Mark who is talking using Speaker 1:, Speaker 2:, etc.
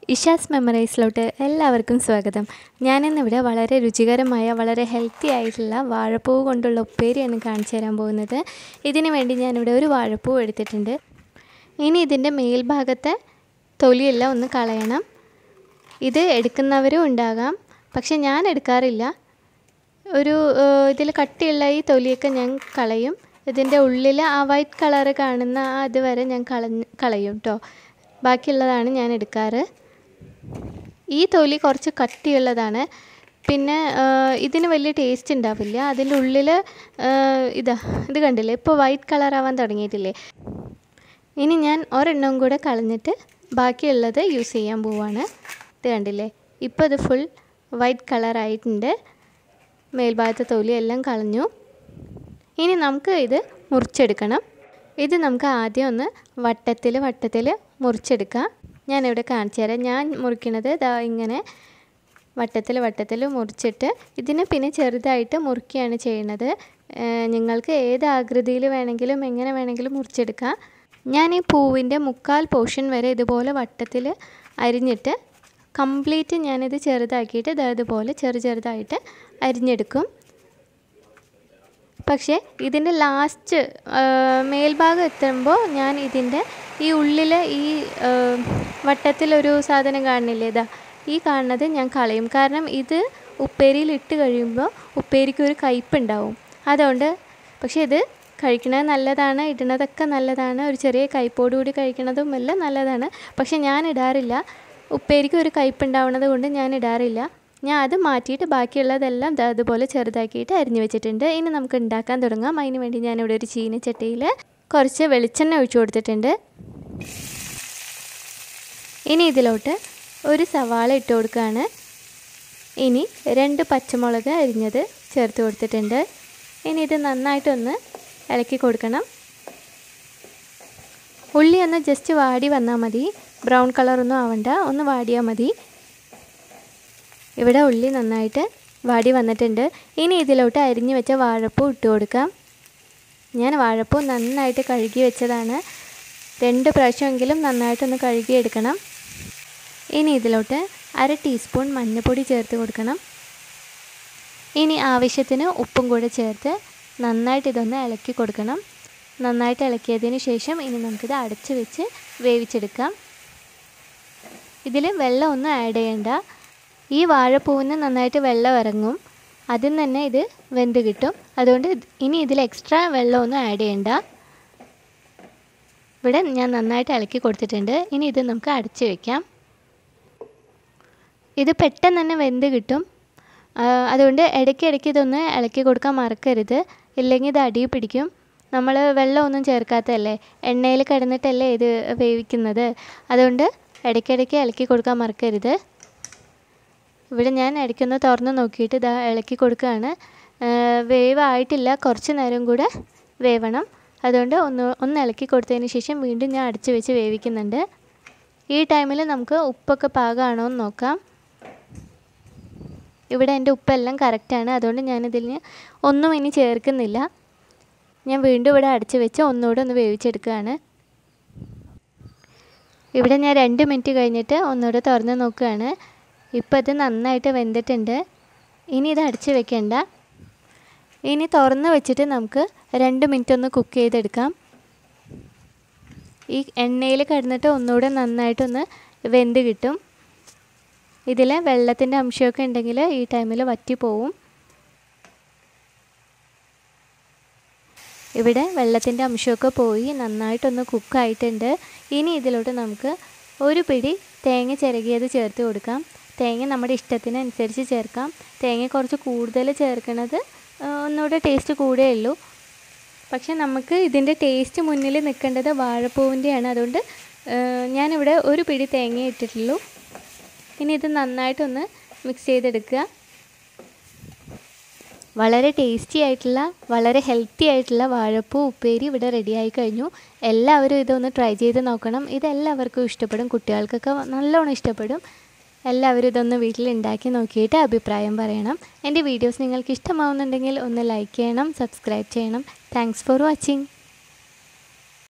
Speaker 1: ഇഷാസ് മെമ്മറൈസിലോട്ട് എല്ലാവർക്കും സ്വാഗതം ഞാനിന്നിവിടെ വളരെ രുചികരമായ വളരെ ഹെൽത്തി ആയിട്ടുള്ള വാഴപ്പൂവ് കൊണ്ടുള്ള ഉപ്പേരിയാണ് കാണിച്ചു തരാൻ പോകുന്നത് ഇതിന് വേണ്ടി ഞാനിവിടെ ഒരു വാഴപ്പൂവ് എടുത്തിട്ടുണ്ട് ഇനി ഇതിൻ്റെ മേൽഭാഗത്തെ തൊലിയെല്ലാം ഒന്ന് കളയണം ഇത് എടുക്കുന്നവരും ഉണ്ടാകാം പക്ഷെ ഞാൻ എടുക്കാറില്ല ഒരു ഇതിൽ കട്ടിയുള്ള ഈ തൊലിയൊക്കെ ഞാൻ കളയും ഇതിൻ്റെ ഉള്ളിൽ ആ വൈറ്റ് കളറ് കാണുന്ന ആ അതുവരെ ഞാൻ കളഞ്ഞ് കളയും കേട്ടോ ബാക്കിയുള്ളതാണ് ഞാൻ എടുക്കാറ് ഈ തൊലി കുറച്ച് കട്ടിയുള്ളതാണ് പിന്നെ ഇതിന് വലിയ ടേസ്റ്റ് ഉണ്ടാവില്ല അതിൻ്റെ ഉള്ളിൽ ഇതാ ഇത് കണ്ടില്ലേ ഇപ്പോൾ വൈറ്റ് കളർ ആവാൻ തുടങ്ങിയിട്ടില്ലേ ഇനി ഞാൻ ഒരെണ്ണം കൂടെ കളഞ്ഞിട്ട് ബാക്കിയുള്ളത് യൂസ് ചെയ്യാൻ പോവാണ് ഇത് കണ്ടില്ലേ ഇപ്പോൾ ഇത് ഫുൾ വൈറ്റ് കളറായിട്ടുണ്ട് മേൽഭാഗത്തെ തൊലി എല്ലാം കളഞ്ഞു ഇനി നമുക്ക് ഇത് മുറിച്ചെടുക്കണം ഇത് നമുക്ക് ആദ്യം ഒന്ന് വട്ടത്തിൽ വട്ടത്തിൽ മുറിച്ചെടുക്കാം ഞാനിവിടെ കാണിച്ചു തരാം ഞാൻ മുറിക്കണത് ഇതാ ഇങ്ങനെ വട്ടത്തിൽ വട്ടത്തിൽ മുറിച്ചിട്ട് ഇതിനെ പിന്നെ ചെറുതായിട്ട് മുറിക്കുകയാണ് ചെയ്യുന്നത് നിങ്ങൾക്ക് ഏത് ആകൃതിയിൽ വേണമെങ്കിലും എങ്ങനെ വേണമെങ്കിലും മുറിച്ചെടുക്കാം ഞാൻ ഈ പൂവിൻ്റെ മുക്കാൽ പോർഷൻ വരെ ഇതുപോലെ വട്ടത്തിൽ അരിഞ്ഞിട്ട് കംപ്ലീറ്റ് ഞാനിത് ചെറുതാക്കിയിട്ട് ഇതുപോലെ ചെറു ചെറുതായിട്ട് അരിഞ്ഞെടുക്കും പക്ഷേ ഇതിൻ്റെ ലാസ്റ്റ് മേൽഭാഗം എത്തുമ്പോൾ ഞാൻ ഇതിൻ്റെ ഈ ഉള്ളിൽ ഈ വട്ടത്തിലൊരു സാധനം കാണുന്നില്ലേ ഇതാ ഈ കാണുന്നത് ഞാൻ കളയും കാരണം ഇത് ഉപ്പേരിയിൽ ഇട്ട് കഴിയുമ്പോൾ ഉപ്പേരിക്ക് ഒരു കയ്പുണ്ടാവും അതുകൊണ്ട് പക്ഷേ ഇത് കഴിക്കുന്നത് നല്ലതാണ് ഇടുന്നതൊക്കെ നല്ലതാണ് ഒരു ചെറിയ കയ്പോടുകൂടി കഴിക്കുന്നതും എല്ലാം നല്ലതാണ് പക്ഷേ ഞാൻ ഇടാറില്ല ഉപ്പേരിക്ക് ഒരു കയ്പുണ്ടാവുന്നത് കൊണ്ട് ഞാൻ ഇടാറില്ല ഞാൻ അത് മാറ്റിയിട്ട് ബാക്കിയുള്ളതെല്ലാം അതുപോലെ ചെറുതാക്കിയിട്ട് അരിഞ്ഞു വെച്ചിട്ടുണ്ട് ഇനി നമുക്ക് ഉണ്ടാക്കാൻ തുടങ്ങാം അതിന് വേണ്ടി ഞാനിവിടെ ഒരു ചീനച്ചട്ടിയിൽ കുറച്ച് വെളിച്ചെണ്ണ ഒഴിച്ചു കൊടുത്തിട്ടുണ്ട് ഇനി ഇതിലോട്ട് ഒരു സവാള ഇട്ട് കൊടുക്കുകയാണ് ഇനി രണ്ട് പച്ചമുളക് അരിഞ്ഞത് ചേർത്ത് കൊടുത്തിട്ടുണ്ട് ഇനി ഇത് നന്നായിട്ടൊന്ന് ഇളക്കി കൊടുക്കണം ഉള്ളി ഒന്ന് ജസ്റ്റ് വാടി വന്നാൽ മതി ബ്രൗൺ കളറൊന്നും ആവണ്ട ഒന്ന് വാടിയാൽ മതി ഇവിടെ ഉള്ളി നന്നായിട്ട് വാടി വന്നിട്ടുണ്ട് ഇനി ഇതിലോട്ട് അരിഞ്ഞു വെച്ച വാഴപ്പൂ ഇട്ട് കൊടുക്കാം ഞാൻ വാഴപ്പൂ നന്നായിട്ട് കഴുകി വെച്ചതാണ് രണ്ട് പ്രാവശ്യമെങ്കിലും നന്നായിട്ടൊന്ന് കഴുകിയെടുക്കണം ഇനി ഇതിലോട്ട് അര ടീസ്പൂൺ മഞ്ഞൾപ്പൊടി ചേർത്ത് കൊടുക്കണം ഇനി ആവശ്യത്തിന് ഉപ്പും കൂടെ ചേർത്ത് നന്നായിട്ട് ഇതൊന്ന് ഇളക്കി കൊടുക്കണം നന്നായിട്ട് ഇളക്കിയതിന് ശേഷം ഇനി നമുക്കിത് അടച്ച് വെച്ച് വേവിച്ചെടുക്കാം ഇതിൽ വെള്ളം ഒന്നും ആഡ് ചെയ്യണ്ട ഈ വാഴപ്പൂവിന് നന്നായിട്ട് വെള്ളം ഇറങ്ങും അതിൽ തന്നെ ഇത് വെന്ത് കിട്ടും അതുകൊണ്ട് ഇനി ഇതിൽ എക്സ്ട്രാ വെള്ളമൊന്നും ആഡ് ചെയ്യണ്ട ഇവിടെ ഞാൻ നന്നായിട്ട് ഇളക്കി കൊടുത്തിട്ടുണ്ട് ഇനി ഇത് നമുക്ക് അടച്ച് വയ്ക്കാം ഇത് പെട്ടെന്ന് തന്നെ വെന്ത് കിട്ടും അതുകൊണ്ട് ഇടയ്ക്ക് ഇടയ്ക്ക് ഇതൊന്ന് ഇളക്കി കൊടുക്കാൻ മറക്കരുത് ഇല്ലെങ്കിൽ ഇത് അടിയിൽ പിടിക്കും നമ്മൾ വെള്ളമൊന്നും ചേർക്കാത്തതല്ലേ എണ്ണയിൽ കിടന്നിട്ടല്ലേ ഇത് വേവിക്കുന്നത് അതുകൊണ്ട് ഇടയ്ക്കിടയ്ക്ക് ഇളക്കി കൊടുക്കാൻ മറക്കരുത് ഇവിടെ ഞാൻ ഇടയ്ക്കൊന്ന് തുറന്ന് നോക്കിയിട്ട് ഇതാ ഇളക്കി കൊടുക്കുകയാണ് വേവ് ആയിട്ടില്ല കുറച്ച് നേരം കൂടെ വേവണം അതുകൊണ്ട് ഒന്ന് ഒന്ന് ഇളക്കി കൊടുത്തതിന് ശേഷം വീണ്ടും ഞാൻ അടച്ച് വെച്ച് വേവിക്കുന്നുണ്ട് ഈ ടൈമിൽ നമുക്ക് ഉപ്പൊക്കെ പാകമാണോ എന്ന് നോക്കാം ഇവിടെ എൻ്റെ ഉപ്പെല്ലാം കറക്റ്റാണ് അതുകൊണ്ട് ഞാനിതിൽ ഒന്നും ഇനി ചേർക്കുന്നില്ല ഞാൻ വീണ്ടും ഇവിടെ അടച്ച് വെച്ച് ഒന്നുകൂടെ ഒന്ന് വേവിച്ചെടുക്കുകയാണ് ഇവിടെ ഞാൻ രണ്ട് മിനിറ്റ് കഴിഞ്ഞിട്ട് ഒന്നുകൂടെ തുറന്ന് നോക്കുകയാണ് ഇപ്പോൾ ഇത് നന്നായിട്ട് വെന്തിട്ടുണ്ട് ഇനി ഇത് അടച്ച് വെക്കേണ്ട ഇനി തുറന്ന് വെച്ചിട്ട് നമുക്ക് രണ്ട് മിനിറ്റ് ഒന്ന് കുക്ക് ചെയ്തെടുക്കാം ഈ എണ്ണയിൽ കിടന്നിട്ട് ഒന്നുകൂടെ നന്നായിട്ടൊന്ന് വെന്ത് കിട്ടും ഇതിൽ വെള്ളത്തിൻ്റെ അംശമൊക്കെ ഉണ്ടെങ്കിൽ ഈ ടൈമിൽ വറ്റിപ്പോവും ഇവിടെ വെള്ളത്തിൻ്റെ അംശമൊക്കെ പോയി നന്നായിട്ടൊന്ന് കുക്കായിട്ടുണ്ട് ഇനി ഇതിലോട്ട് നമുക്ക് ഒരു പിടി തേങ്ങ ചിരകിയത് ചേർത്ത് കൊടുക്കാം തേങ്ങ നമ്മുടെ ഇഷ്ടത്തിനനുസരിച്ച് ചേർക്കാം തേങ്ങ കുറച്ച് കൂടുതൽ ചേർക്കണത് ഒന്നുകൂടെ ടേസ്റ്റ് കൂടേ ഉള്ളൂ പക്ഷെ നമുക്ക് ഇതിൻ്റെ ടേസ്റ്റ് മുന്നിൽ നിൽക്കേണ്ടത് വാഴപ്പൂവിൻ്റെയാണ് അതുകൊണ്ട് ഞാനിവിടെ ഒരു പിടി തേങ്ങ ഇട്ടിട്ടുള്ളൂ ഇനി ഇത് നന്നായിട്ടൊന്ന് മിക്സ് ചെയ്തെടുക്കുക വളരെ ടേസ്റ്റി ആയിട്ടുള്ള വളരെ ഹെൽത്തി ആയിട്ടുള്ള വാഴപ്പൂ ഉപ്പേരി ഇവിടെ റെഡിയായി കഴിഞ്ഞു എല്ലാവരും ഇതൊന്ന് ട്രൈ ചെയ്ത് നോക്കണം ഇതെല്ലാവർക്കും ഇഷ്ടപ്പെടും കുട്ടികൾക്കൊക്കെ നല്ലോണം ഇഷ്ടപ്പെടും എല്ലാവരും ഇതൊന്ന് വീട്ടിൽ ഉണ്ടാക്കി നോക്കിയിട്ട് അഭിപ്രായം പറയണം എൻ്റെ വീഡിയോസ് നിങ്ങൾക്ക് ഇഷ്ടമാവുന്നുണ്ടെങ്കിൽ ഒന്ന് ലൈക്ക് ചെയ്യണം സബ്സ്ക്രൈബ് ചെയ്യണം താങ്ക്സ് ഫോർ വാച്ചിങ്